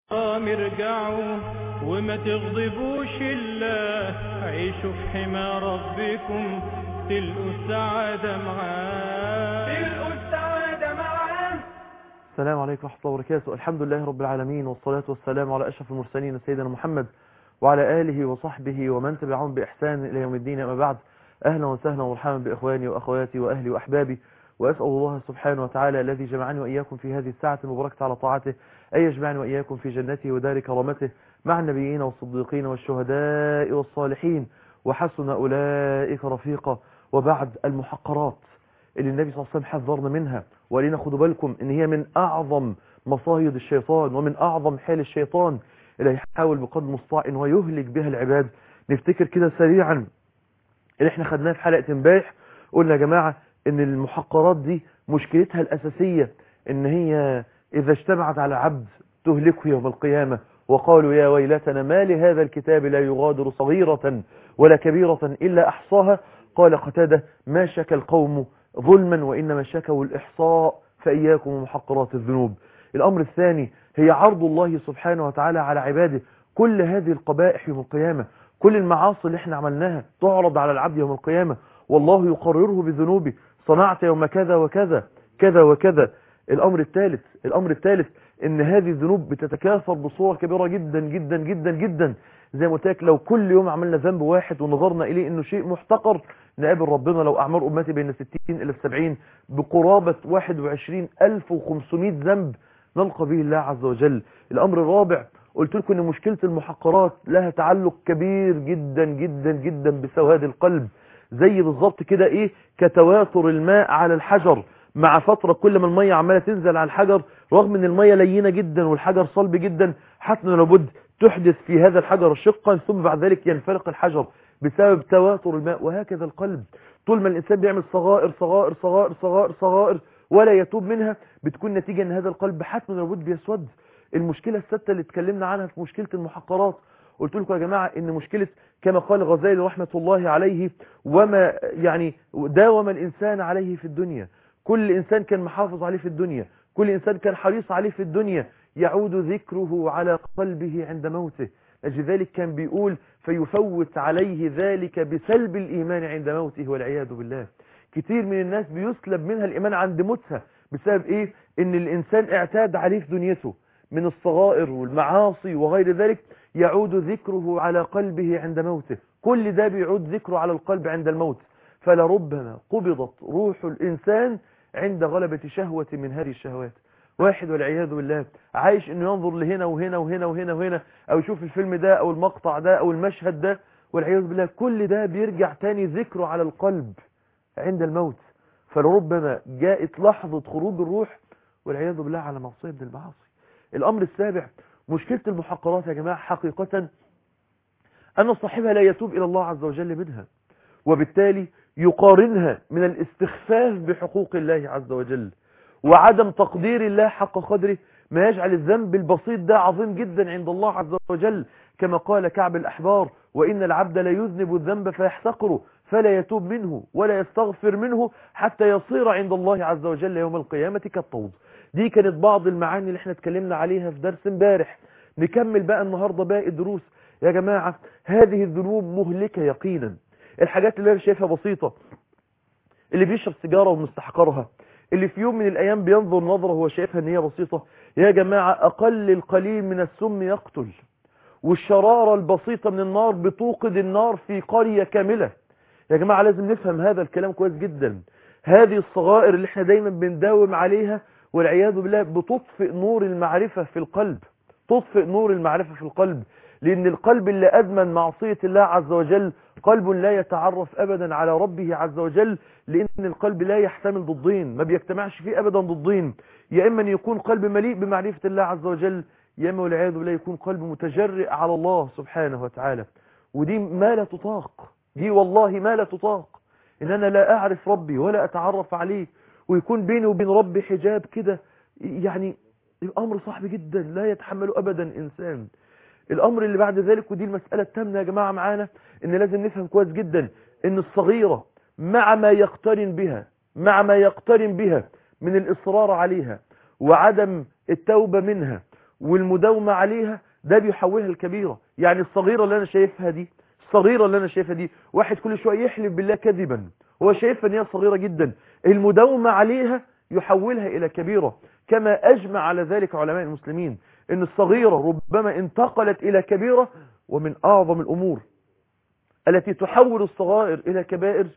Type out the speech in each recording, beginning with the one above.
ارجعوا وما تغضبوش الله عيشوا في حمى ربكم تلقوا السعادة معاه تلقوا السعادة معاه السلام عليكم ورحمة الله وبركاته الحمد لله رب العالمين والصلاة والسلام على أشرف المرسلين سيدنا محمد وعلى آله وصحبه ومن تبعهم بإحسان إلى يوم الدين أما بعد أهلا وسهلا ومرحبا بإخواني وأخواتي وأهلي وأحبابي وأسأل الله سبحانه وتعالى الذي جمعني وإياكم في هذه الساعة المباركة على طاعته أن يجمعني وإياكم في جنته ودار كرامته مع النبيين والصديقين والشهداء والصالحين وحسن أولئك رفيقا وبعد المحقرات اللي النبي صلى الله عليه وسلم حذرنا منها وقالنا خدوا بالكم ان هي من اعظم مصايد الشيطان ومن اعظم حال الشيطان اللي يحاول بقدر المستطاع ان هو يهلك بها العباد نفتكر كده سريعا اللي احنا خدناه في حلقة امبارح قلنا يا جماعة ان المحقرات دي مشكلتها الاساسية ان هي اذا اجتمعت على عبد تهلكه يوم القيامة وقالوا يا ويلتنا ما لهذا الكتاب لا يغادر صغيرة ولا كبيرة إلا أحصاها قال قتادة ما شكى القوم ظلما وإنما شكوا الإحصاء فإياكم ومحقرات الذنوب الأمر الثاني هي عرض الله سبحانه وتعالى على عباده كل هذه القبائح يوم القيامة كل المعاصي اللي احنا عملناها تعرض على العبد يوم القيامة والله يقرره بذنوبه صنعت يوم كذا وكذا كذا وكذا الأمر الثالث الأمر الثالث ان هذه الذنوب بتتكاثر بصورة كبيرة جدا جدا جدا جدا زي ما قلت لك لو كل يوم عملنا ذنب واحد ونظرنا إليه إنه شيء محتقر نقابل ربنا لو أعمار أمتي بين 60 إلى 70 بقرابة 21500 ذنب نلقى به الله عز وجل الأمر الرابع قلت لكم إن مشكلة المحقرات لها تعلق كبير جدا جدا جدا بسواد القلب زي بالظبط كده إيه كتواتر الماء على الحجر مع فترة كل ما المية عمالة تنزل على الحجر رغم ان المية لينة جدا والحجر صلب جدا حتى لابد تحدث في هذا الحجر شقا ثم بعد ذلك ينفرق الحجر بسبب تواتر الماء وهكذا القلب طول ما الإنسان بيعمل صغائر صغائر صغائر صغائر صغائر ولا يتوب منها بتكون نتيجة ان هذا القلب حتما لابد بيسود المشكلة الستة اللي اتكلمنا عنها في مشكلة المحقرات قلت لكم يا جماعة ان مشكلة كما قال غزالي رحمة الله عليه وما يعني داوم الإنسان عليه في الدنيا كل إنسان كان محافظ عليه في الدنيا كل إنسان كان حريص عليه في الدنيا يعود ذكره على قلبه عند موته أجل ذلك كان بيقول فيفوت عليه ذلك بسلب الإيمان عند موته والعياذ بالله كتير من الناس بيسلب منها الإيمان عند موتها بسبب إيه إن الإنسان اعتاد عليه في دنيته من الصغائر والمعاصي وغير ذلك يعود ذكره على قلبه عند موته كل ده بيعود ذكره على القلب عند الموت فلربما قبضت روح الإنسان عند غلبة شهوة من هذه الشهوات واحد والعياذ بالله عايش انه ينظر لهنا وهنا وهنا وهنا وهنا او يشوف الفيلم ده او المقطع ده او المشهد ده والعياذ بالله كل ده بيرجع تاني ذكره على القلب عند الموت فلربما جاءت لحظة خروج الروح والعياذ بالله على معصية من المعاصي الامر السابع مشكلة المحقرات يا جماعة حقيقة ان صاحبها لا يتوب الى الله عز وجل منها وبالتالي يقارنها من الاستخفاف بحقوق الله عز وجل وعدم تقدير الله حق قدره ما يجعل الذنب البسيط ده عظيم جدا عند الله عز وجل كما قال كعب الأحبار وإن العبد لا يذنب الذنب فيحتقره فلا يتوب منه ولا يستغفر منه حتى يصير عند الله عز وجل يوم القيامة كالطود دي كانت بعض المعاني اللي احنا اتكلمنا عليها في درس امبارح نكمل بقى النهاردة باقي الدروس يا جماعة هذه الذنوب مهلكة يقينا الحاجات اللي انا شايفها بسيطة اللي بيشرب سيجارة ومستحقرها اللي في يوم من الايام بينظر نظرة هو شايفها ان هي بسيطة يا جماعة اقل القليل من السم يقتل والشرارة البسيطة من النار بتوقد النار في قرية كاملة يا جماعة لازم نفهم هذا الكلام كويس جدا هذه الصغائر اللي احنا دايما بنداوم عليها والعياذ بالله بتطفئ نور المعرفة في القلب تطفئ نور المعرفة في القلب لأن القلب اللي أدمن معصية الله عز وجل قلب لا يتعرف أبدا على ربه عز وجل لأن القلب لا يحتمل ضدين ما بيجتمعش فيه أبدا ضدين يا إما أن يكون قلب مليء بمعرفة الله عز وجل يا إما والعياذ بالله يكون قلب متجرئ على الله سبحانه وتعالى ودي ما لا تطاق دي والله ما لا تطاق إن أنا لا أعرف ربي ولا أتعرف عليه ويكون بيني وبين ربي حجاب كده يعني الأمر صعب جدا لا يتحمله أبدا إنسان الامر اللي بعد ذلك ودي المسألة التامنة يا جماعة معانا ان لازم نفهم كويس جدا ان الصغيرة مع ما يقترن بها مع ما يقترن بها من الاصرار عليها وعدم التوبة منها والمداومة عليها ده بيحولها الكبيرة يعني الصغيرة اللي انا شايفها دي الصغيرة اللي انا شايفها دي واحد كل شوية يحلف بالله كذبا هو شايفها ان هي صغيرة جدا المداومة عليها يحولها الى كبيرة كما اجمع على ذلك علماء المسلمين ان الصغيرة ربما انتقلت الى كبيرة ومن اعظم الامور التي تحول الصغائر الى كبائر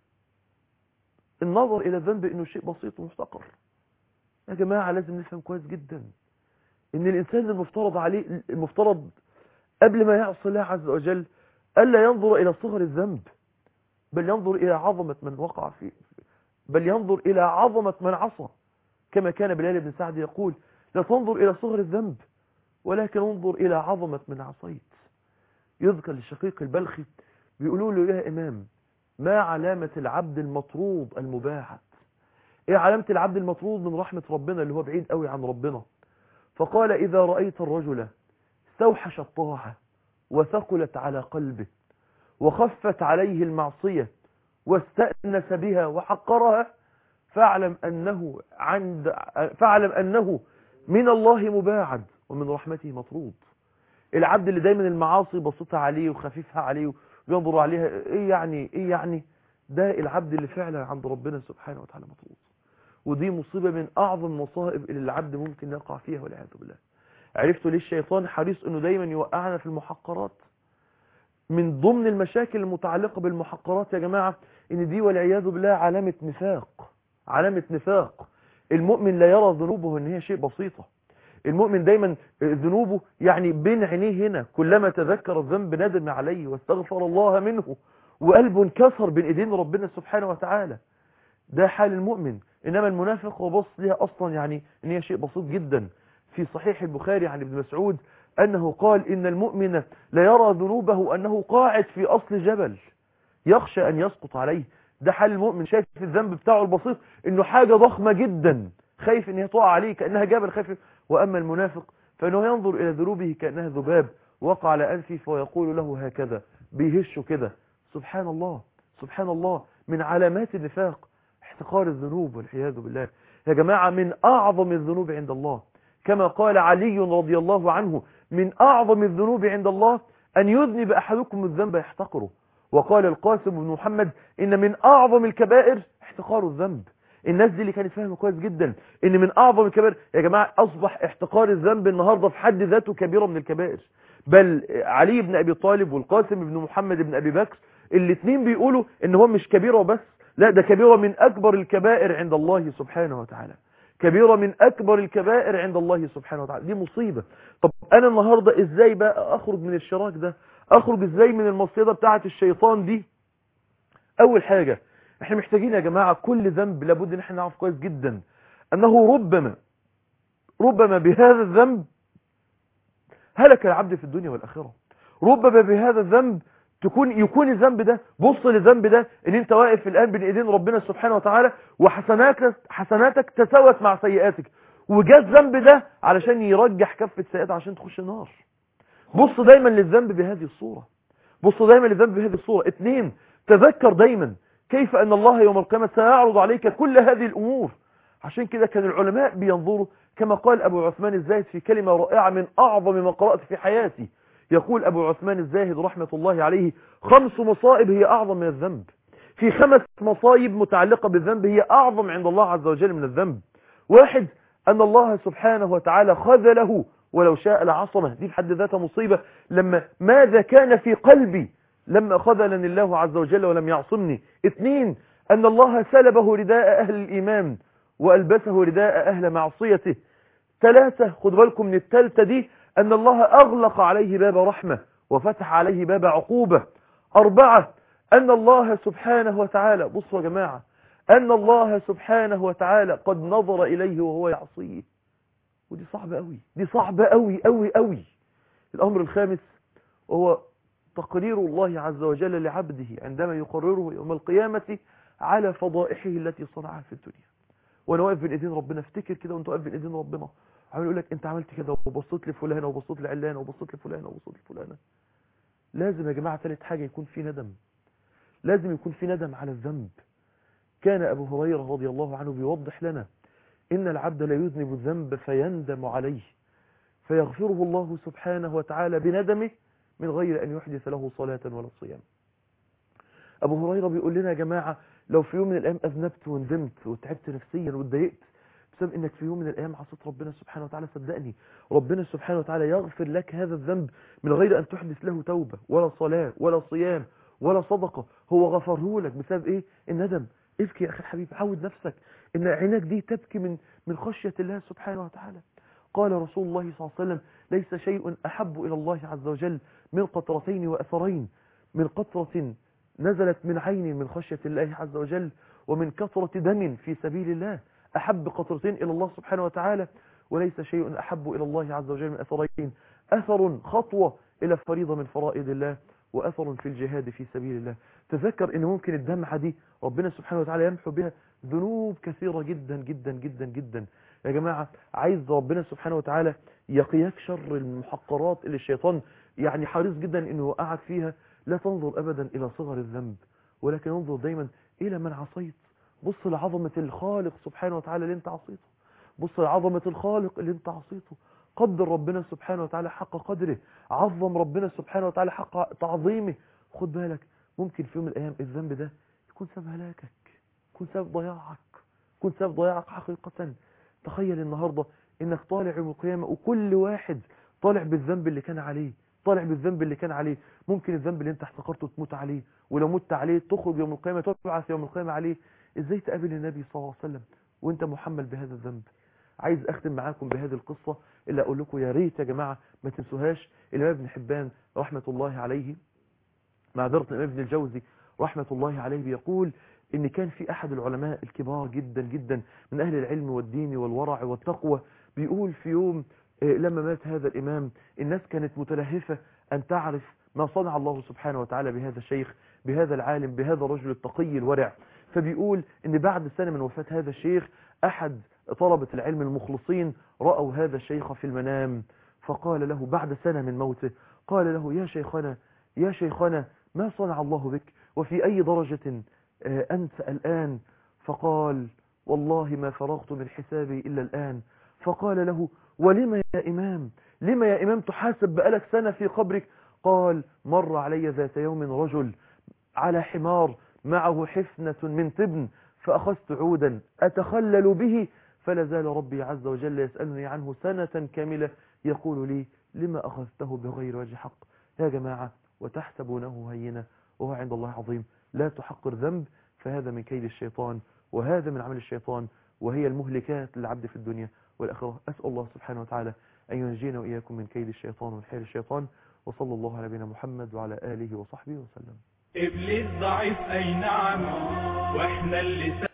النظر الى الذنب انه شيء بسيط ومحتقر يا جماعة لازم نفهم كويس جدا ان الانسان المفترض عليه المفترض قبل ما يعصي الله عز وجل الا ينظر الى صغر الذنب بل ينظر الى عظمة من وقع فيه بل ينظر الى عظمة من عصى كما كان بلال بن سعد يقول لا تنظر الى صغر الذنب ولكن انظر الى عظمة من عصيت يذكر للشقيق البلخي بيقولوا له يا امام ما علامة العبد المطرود المباعد ايه علامة العبد المطرود من رحمة ربنا اللي هو بعيد قوي عن ربنا فقال اذا رأيت الرجل استوحش الطاعة وثقلت على قلبه وخفت عليه المعصية واستأنس بها وحقرها فاعلم أنه عند فاعلم أنه من الله مباعد ومن رحمته مطرود العبد اللي دايما المعاصي بسيطة عليه وخفيفها عليه وينظر عليها ايه يعني ايه يعني ده العبد اللي فعلا عند ربنا سبحانه وتعالى مطرود ودي مصيبة من اعظم المصائب اللي العبد ممكن يقع فيها والعياذ بالله عرفتوا ليه الشيطان حريص انه دايما يوقعنا في المحقرات من ضمن المشاكل المتعلقة بالمحقرات يا جماعة ان دي والعياذ بالله علامة نفاق علامة نفاق المؤمن لا يرى ذنوبه ان هي شيء بسيطة المؤمن دايما ذنوبه يعني بين عينيه هنا كلما تذكر الذنب ندم عليه واستغفر الله منه وقلبه انكسر بين ايدين ربنا سبحانه وتعالى ده حال المؤمن انما المنافق هو بص ليها اصلا يعني ان هي شيء بسيط جدا في صحيح البخاري عن ابن مسعود انه قال ان المؤمن لا يرى ذنوبه انه قاعد في اصل جبل يخشى ان يسقط عليه ده حال المؤمن شايف الذنب بتاعه البسيط انه حاجة ضخمة جدا خايف ان هي تقع عليه كأنها جبل خايف واما المنافق فانه ينظر الى ذنوبه كأنها ذباب وقع على انفه فيقول له هكذا بيهشه كده سبحان الله سبحان الله من علامات النفاق احتقار الذنوب والعياذ بالله يا جماعة من اعظم الذنوب عند الله كما قال علي رضي الله عنه من اعظم الذنوب عند الله ان يذنب احدكم الذنب يحتقره وقال القاسم بن محمد ان من اعظم الكبائر احتقار الذنب الناس دي اللي كانت فاهمه كويس جدا ان من اعظم الكبائر يا جماعه اصبح احتقار الذنب النهارده في حد ذاته كبيره من الكبائر بل علي بن ابي طالب والقاسم بن محمد بن ابي بكر الاثنين بيقولوا ان هو مش كبيره وبس لا ده كبيره من اكبر الكبائر عند الله سبحانه وتعالى كبيره من اكبر الكبائر عند الله سبحانه وتعالى دي مصيبه طب انا النهارده ازاي بقى اخرج من الشراك ده اخرج ازاي من المصيده بتاعه الشيطان دي اول حاجه احنا محتاجين يا جماعة كل ذنب لابد ان احنا نعرف كويس جدا انه ربما ربما بهذا الذنب هلك العبد في الدنيا والاخرة ربما بهذا الذنب تكون يكون الذنب ده بص للذنب ده ان انت واقف الان بين ايدين ربنا سبحانه وتعالى وحسناتك حسناتك تساوت مع سيئاتك وجاء الذنب ده علشان يرجح كفة سيئات عشان تخش النار بص دايما للذنب بهذه الصورة بص دايما للذنب بهذه الصورة اتنين تذكر دايما كيف أن الله يوم القيامة سيعرض عليك كل هذه الأمور عشان كده كان العلماء بينظروا كما قال أبو عثمان الزاهد في كلمة رائعة من أعظم ما قرأت في حياتي يقول أبو عثمان الزاهد رحمة الله عليه خمس مصائب هي أعظم من الذنب في خمس مصايب متعلقة بالذنب هي أعظم عند الله عز وجل من الذنب واحد أن الله سبحانه وتعالى خذله ولو شاء لعصمه دي بحد ذاتها مصيبة لما ماذا كان في قلبي لما خذلني الله عز وجل ولم يعصمني اثنين أن الله سلبه رداء أهل الإيمان وألبسه رداء أهل معصيته ثلاثة خد بالكم من الثالثة دي أن الله أغلق عليه باب رحمة وفتح عليه باب عقوبة أربعة أن الله سبحانه وتعالى بصوا يا جماعة أن الله سبحانه وتعالى قد نظر إليه وهو يعصيه ودي صعبة قوي دي صعبة قوي قوي قوي الأمر الخامس وهو تقرير الله عز وجل لعبده عندما يقرره يوم القيامة على فضائحه التي صنعها في الدنيا وانا واقف بين ايدين ربنا افتكر كده وانت واقف بين ايدين ربنا عمال يقول لك انت عملت كده وبصيت لفلانه وبصيت لعلانه وبصيت لفلانه وبصيت لفلانه لازم يا جماعه ثالث حاجه يكون في ندم لازم يكون في ندم على الذنب كان ابو هريره رضي الله عنه بيوضح لنا ان العبد لا يذنب الذنب فيندم عليه فيغفره الله سبحانه وتعالى بندمه من غير أن يحدث له صلاة ولا صيام أبو هريرة بيقول لنا يا جماعة لو في يوم من الأيام أذنبت وندمت وتعبت نفسيا واتضايقت بسبب انك في يوم من الايام عصيت ربنا سبحانه وتعالى صدقني ربنا سبحانه وتعالى يغفر لك هذا الذنب من غير ان تحدث له توبة ولا صلاة ولا صيام ولا صدقة هو غفره لك بسبب ايه الندم ابكي يا اخي الحبيب عود نفسك ان عينك دي تبكي من من خشية الله سبحانه وتعالى قال رسول الله صلى الله عليه وسلم ليس شيء احب الى الله عز وجل من قطرتين واثرين من قطرة نزلت من عين من خشية الله عز وجل ومن كثرة دم في سبيل الله أحب قطرتين إلى الله سبحانه وتعالى وليس شيء أحب إلى الله عز وجل من أثرين أثر خطوة إلى فريضة من فرائض الله وأثر في الجهاد في سبيل الله تذكر أن ممكن الدمعة دي ربنا سبحانه وتعالى يمحو بها ذنوب كثيرة جدا جدا جدا جدا يا جماعة عايز ربنا سبحانه وتعالى يقياك شر المحقرات اللي الشيطان يعني حريص جدا أنه يوقعك فيها لا تنظر أبدا إلى صغر الذنب ولكن انظر دايما إلى من عصيت بص لعظمة الخالق سبحانه وتعالى اللي انت عصيته بص لعظمة الخالق اللي انت عصيته قدر ربنا سبحانه وتعالى حق قدره عظم ربنا سبحانه وتعالى حق تعظيمه خد بالك ممكن في يوم من الأيام الذنب ده يكون سبب هلاكك يكون سبب ضياعك يكون سبب ضياعك حقيقة تخيل النهاردة انك طالع يوم القيامة وكل واحد طالع بالذنب اللي كان عليه طالع بالذنب اللي كان عليه ممكن الذنب اللي انت احتقرته تموت عليه ولو مت عليه تخرج يوم القيامة تبعث يوم القيامة عليه ازاي تقابل النبي صلى الله عليه وسلم وانت محمل بهذا الذنب عايز اختم معاكم بهذه القصة اللي اقول لكم يا ريت يا جماعة ما تنسوهاش الامام ابن حبان رحمة الله عليه معذرة الامام ابن الجوزي رحمة الله عليه بيقول ان كان في احد العلماء الكبار جدا جدا من اهل العلم والدين والورع والتقوى بيقول في يوم لما مات هذا الامام الناس كانت متلهفة ان تعرف ما صنع الله سبحانه وتعالى بهذا الشيخ بهذا العالم بهذا الرجل التقي الورع فبيقول ان بعد سنة من وفاة هذا الشيخ احد طلبة العلم المخلصين رأوا هذا الشيخ في المنام فقال له بعد سنة من موته قال له يا شيخنا يا شيخنا ما صنع الله بك وفي اي درجة انت الان فقال والله ما فرغت من حسابي الا الان فقال له ولم يا امام لما يا امام تحاسب بقالك سنة في قبرك قال مر علي ذات يوم رجل على حمار معه حفنة من تبن فأخذت عودا أتخلل به فلا زال ربي عز وجل يسألني عنه سنة كاملة يقول لي لما أخذته بغير وجه حق يا جماعة وتحسبونه هينة وهو عند الله عظيم لا تحقر ذنب فهذا من كيد الشيطان وهذا من عمل الشيطان وهي المهلكات للعبد في الدنيا والآخرة أسأل الله سبحانه وتعالى أن ينجينا وإياكم من كيد الشيطان ومن حيل الشيطان وصلى الله على نبينا محمد وعلى آله وصحبه وسلم إبليس ضعيف أي نعم وإحنا اللي